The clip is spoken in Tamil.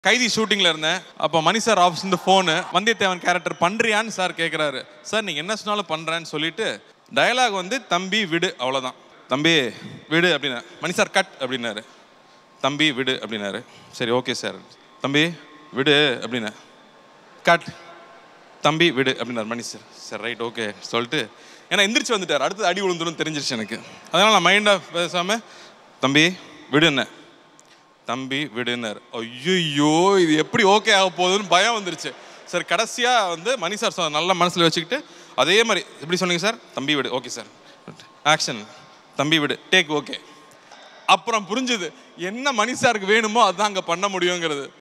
கைதி ஷூட்டிங்ல இருந்தேன் அப்போ மணி சார் ஆஃபீஸ் இருந்து ஃபோனு வந்தியத்தேவன் கேரக்டர் பண்றியான்னு சார் கேட்குறாரு சார் நீங்க என்ன சொன்னாலும் பண்றேன்னு சொல்லிட்டு டயலாக் வந்து தம்பி விடு அவ்வளோதான் தம்பி விடு அப்படின்னா மணி சார் கட் அப்படின்னாரு தம்பி விடு அப்படின்னாரு சரி ஓகே சார் தம்பி விடு அப்படின்னா கட் தம்பி விடு அப்படின்னாரு மணி சார் சரி ரைட் ஓகே சொல்லிட்டு ஏன்னா எந்திரிச்சு வந்துட்டார் அடுத்து அடி விழுந்துடும் தெரிஞ்சிருச்சு எனக்கு அதனால் நான் மைண்டாக பேசாமல் தம்பி விடு என்ன தம்பி விடுனார் ஐயோ இது எப்படி ஓகே ஆக போகுதுன்னு பயம் வந்துருச்சு சார் கடைசியாக வந்து மணி சார் சொன்ன நல்ல மனசில் வச்சுக்கிட்டு அதே மாதிரி எப்படி சொன்னீங்க சார் தம்பி விடு ஓகே சார் ஆக்ஷன் தம்பி விடு டேக் ஓகே அப்புறம் புரிஞ்சுது என்ன மணி சாருக்கு வேணுமோ அதான் அங்கே பண்ண முடியுங்கிறது